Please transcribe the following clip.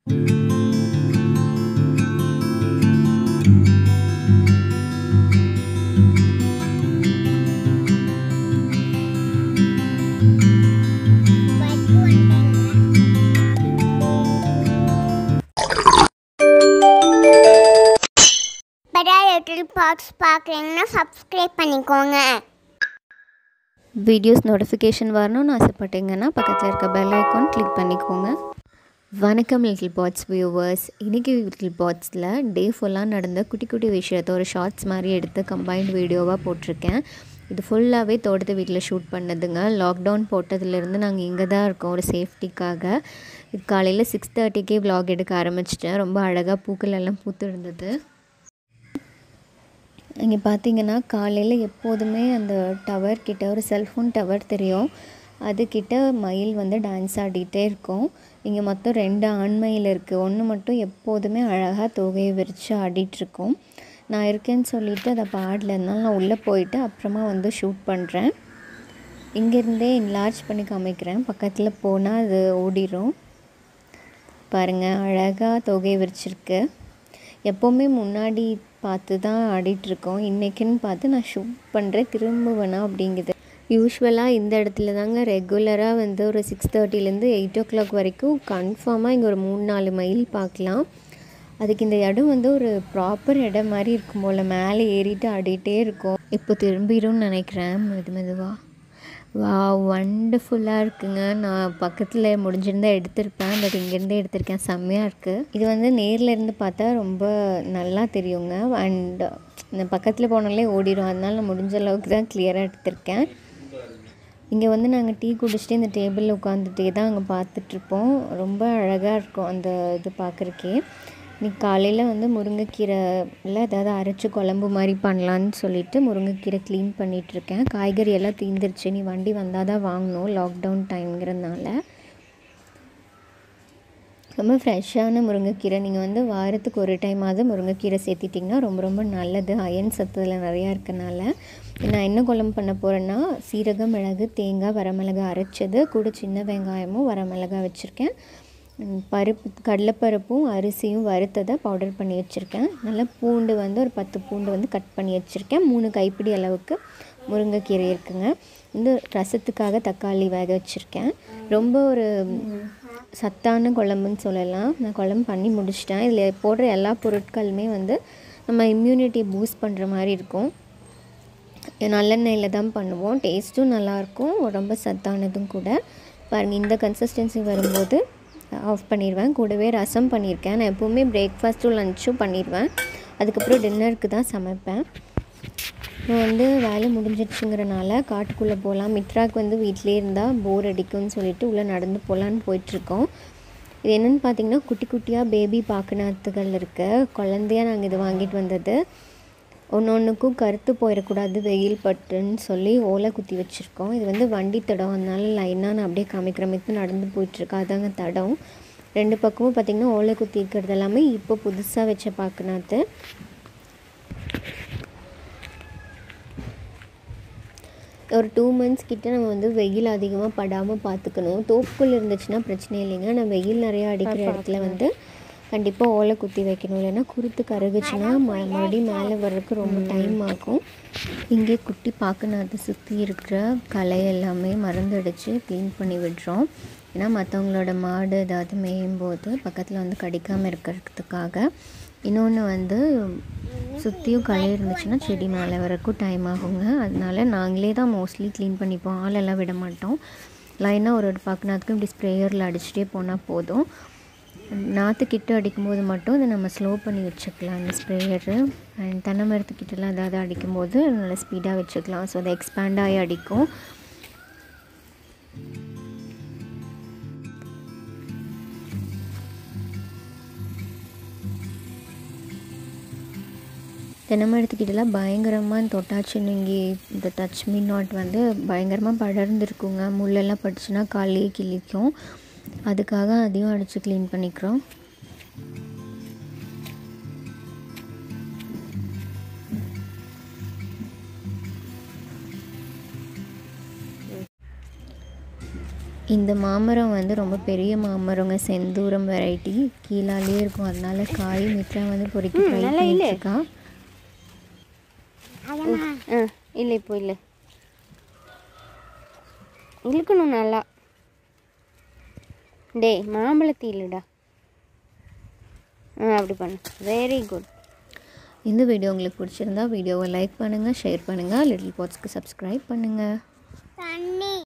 படா little box பார்க்குறீங்கன்னா subscribe பண்ணிக்கோங்க வீடியோஸ் நோட்டிஃபிகேஷன் வரணும்னு ஆசைப்பட்டீங்கன்னா பக்கத்தில் இருக்க பெல் ஐக்கான் கிளிக் பண்ணிக்கோங்க வணக்கம் லிட்டில் பாட்ஸ் வியூவர்ஸ் இன்றைக்கி லிட்டில் பாட்ஸில் டே ஃபுல்லாக நடந்த குட்டி குட்டி விஷயத்த ஒரு ஷார்ட்ஸ் மாதிரி எடுத்து கம்பைன்ட் வீடியோவாக போட்டிருக்கேன் இது ஃபுல்லாகவே தோட்டத்து வீட்டில் ஷூட் பண்ணதுங்க லாக்டவுன் போட்டதுலேருந்து நாங்கள் இங்கே தான் இருக்கோம் ஒரு சேஃப்டிக்காக இது காலையில் சிக்ஸ் தேர்ட்டிக்கே vlog எடுக்க ஆரம்பிச்சிட்டேன் ரொம்ப அழகாக பூக்கள் எல்லாம் பூத்து இருந்தது இங்கே பார்த்தீங்கன்னா காலையில் எப்போதுமே அந்த டவர் கிட்ட ஒரு செல்ஃபோன் டவர் தெரியும் அதுக்கிட்ட மயில் வந்து டான்ஸ் ஆடிட்டே இருக்கும் இங்கே மொத்தம் ரெண்டு ஆண் மயில் இருக்குது ஒன்று மட்டும் எப்போதுமே அழகாக தொகையை விரித்து ஆடிட்டுருக்கும் நான் இருக்கேன்னு சொல்லிவிட்டு அதை பாடலனால நான் உள்ளே போயிட்டு அப்புறமா வந்து ஷூட் பண்ணுறேன் இங்கேருந்தே enlarge பண்ணி காமிக்கிறேன் பக்கத்தில் போனால் அது ஓடிடும் பாருங்கள் அழகாக தொகை விரிச்சிருக்கு எப்போவுமே முன்னாடி பார்த்து தான் ஆடிட்டுருக்கோம் இன்றைக்குன்னு பார்த்து நான் ஷூட் பண்ணுறேன் திரும்ப வேணாம் அப்படிங்குது யூஸ்வலாக இந்த இடத்துல தாங்க ரெகுலராக வந்து ஒரு சிக்ஸ் தேர்ட்டிலேருந்து எயிட் ஓ கிளாக் வரைக்கும் கன்ஃபார்மாக இங்கே ஒரு மூணு நாலு மைல் பார்க்கலாம் அதுக்கு இந்த இடம் வந்து ஒரு ப்ராப்பர் இடம் மாதிரி இருக்கும் போல் மேலே ஏறிட்டு ஆடிட்டே இருக்கும் இப்போ திரும்பிடும்னு நினைக்கிறேன் மெது மெதுவாக வா வண்டர்ஃபுல்லாக இருக்குங்க நான் பக்கத்தில் முடிஞ்சிருந்தா எடுத்திருப்பேன் பட் இங்கேருந்தே எடுத்திருக்கேன் செம்மையாக இருக்குது இது வந்து நேரில் இருந்து பார்த்தா ரொம்ப நல்லா தெரியுங்க அண்ட் இந்த பக்கத்தில் போனாலே ஓடிடும் அதனால நான் முடிஞ்ச அளவுக்கு தான் கிளியராக எடுத்திருக்கேன் இங்கே வந்து நாங்கள் டீ குடிச்சிட்டு இந்த டேபிளில் உட்காந்துட்டே தான் அங்கே பார்த்துட்ருப்போம் ரொம்ப அழகாக இருக்கும் அந்த இது பார்க்குறக்கே இன்னைக்கு காலையில் வந்து முருங்கைக்கீரையில் ஏதாவது அரைச்சி குழம்பு மாதிரி பண்ணலான்னு சொல்லிட்டு முருங்கைக்கீரை க்ளீன் பண்ணிகிட்ருக்கேன் காய்கறி எல்லாம் தீந்துருச்சு நீ வண்டி வந்தால் தான் வாங்கணும் லாக்டவுன் டைம்ங்கிறதுனால ரொம்ப ஃப்ரெஷ்ஷான முருங்கைக்கீரை நீங்கள் வந்து வாரத்துக்கு ஒரு டைமாவது முருங்கைக்கீரை சேர்த்திட்டிங்கன்னா ரொம்ப ரொம்ப நல்லது அயன் சத்துல நிறையா இருக்கனால நான் என்ன குழம்பு பண்ண போகிறேன்னா சீரகம் மிளகு தேங்காய் வரமிளகா அரைச்சது கூட சின்ன வெங்காயமும் வரமிளகா வச்சுருக்கேன் ம், பருப்பு கடலைப்பருப்பும் அரிசியும் வறுத்ததை பவுடர் பண்ணி வச்சுருக்கேன் நல்லா பூண்டு வந்து ஒரு பத்து பூண்டு வந்து கட் பண்ணி வச்சுருக்கேன் மூணு கைப்பிடி அளவுக்கு முருங்கைக்கீரை இருக்குங்க இந்த ரசத்துக்காக தக்காளி வேக வச்சுருக்கேன் ரொம்ப ஒரு சத்தான குழம்புன்னு சொல்லலாம் நான் குழம்பு பண்ணி முடிச்சிட்டேன் இதில் போடுற எல்லா பொருட்களுமே வந்து நம்ம இம்யூனிட்டி பூஸ்ட் பண்ணுற மாதிரி இருக்கும் நல்லெண்ணெயில் தான் பண்ணுவோம் டேஸ்ட்டும் நல்லாயிருக்கும் ரொம்ப சத்தானதும் கூட பாருங்கள் இந்த கன்சிஸ்டன்சி வரும்போது ஆஃப் பண்ணிடுவேன் கூடவே ரசம் பண்ணியிருக்கேன் நான் எப்போவுமே பிரேக்ஃபாஸ்ட்டும் லஞ்சும் பண்ணிடுவேன் அதுக்கப்புறம் டின்னருக்கு தான் சமைப்பேன் இப்போ வந்து வேலை முடிஞ்சிடுச்சுங்கிறனால காட்டுக்குள்ளே போகலாம் மித்ராக்கு வந்து வீட்டிலே இருந்தால் போர் அடிக்கும்னு சொல்லிட்டு உள்ளே நடந்து போகலான்னு போயிட்டுருக்கோம் இது என்னென்னு பார்த்தீங்கன்னா குட்டி குட்டியாக பேபி பாக்குநாத்துகள் இருக்கு குழந்தையா நாங்கள் இது வாங்கிட்டு வந்தது ஒன்று ஒன்றுக்கும் கருத்து போயிடக்கூடாது வெயில் பட்டுன்னு சொல்லி ஓலை குத்தி வச்சுருக்கோம் இது வந்து வண்டி தடம் அதனால லைனாக நான் அப்படியே காமிக்கிற மாதிரி நடந்து போயிட்டுருக்கா அதாங்க தடம் ரெண்டு பக்கமும் பார்த்திங்கன்னா ஓலை குத்தி இருக்கிறது எல்லாமே இப்போ புதுசாக வச்ச பாக்குநாத்து ஒரு டூ மந்த்ஸ் கிட்ட நம்ம வந்து வெயில் அதிகமாக படாமல் பார்த்துக்கணும் தோப்புக்குள் இருந்துச்சுன்னா பிரச்சனை இல்லைங்க ஆனால் வெயில் நிறையா அடிக்கிற இடத்துல வந்து கண்டிப்பாக ஓலை குத்தி வைக்கணும் இல்லைன்னா குருத்து கருகுச்சுன்னா ம மறுபடியும் மேலே வர்றதுக்கு ரொம்ப டைம் ஆகும் இங்கே குட்டி பாக்குநாத்தை சுற்றி இருக்கிற களை எல்லாமே மறந்துடுச்சு க்ளீன் பண்ணி விடுறோம் ஏன்னா மற்றவங்களோட மாடு ஏதாவது மேயும் போது பக்கத்தில் வந்து கடிக்காமல் இருக்கிறதுக்காக இன்னொன்று வந்து சுற்றியும் களை இருந்துச்சுன்னா செடி மேலே வரக்கும் டைம் ஆகுங்க அதனால நாங்களே தான் மோஸ்ட்லி க்ளீன் பண்ணிப்போம் ஆளெல்லாம் விட மாட்டோம் லைனாக ஒரு ஒரு பாக்குநாத்துக்கும் இப்படி ஸ்ப்ரேயரில் அடிச்சுட்டே போனால் போதும் நாற்று கிட்ட அடிக்கும்போது மட்டும் இதை நம்ம ஸ்லோ பண்ணி வச்சுக்கலாம் அந்த ஸ்ப்ரேயரு அண்ட் தென்னை மரத்துக்கிட்டலாம் ஏதாவது அடிக்கும்போது நல்லா ஸ்பீடாக வச்சுக்கலாம் ஸோ அதை எக்ஸ்பேண்ட் ஆகி அடிக்கும் தென்னை மரத்துக்கிட்டலாம் பயங்கரமாக தொட்டாச்சு நீங்கள் இந்த டச் மீ நாட் வந்து பயங்கரமாக படர்ந்துருக்குங்க முள்ளெல்லாம் பட்டுச்சுன்னா காலையே கிழிக்கும் அதுக்காக அதையும் அடித்து க்ளீன் பண்ணிக்கிறோம் இந்த மாமரம் வந்து ரொம்ப பெரிய மாமரங்க செந்தூரம் வெரைட்டி கீழாலே இருக்கும் அதனால காய் மித்ரா வந்து பொறிக்க ட்ரை பண்ணிட்டுருக்கா ஆ இல்லை இப்போ இல்லை இழுக்கணும் நல்லா டேய் மாம்பழத்தி இல்லைடா ஆ அப்படி பண்ணு வெரி குட் இந்த வீடியோ உங்களுக்கு பிடிச்சிருந்தா வீடியோவை லைக் பண்ணுங்கள் ஷேர் பண்ணுங்கள் லிட்டில் பாட்ஸ்க்கு சப்ஸ்கிரைப் பண்ணுங்கள் தண்ணி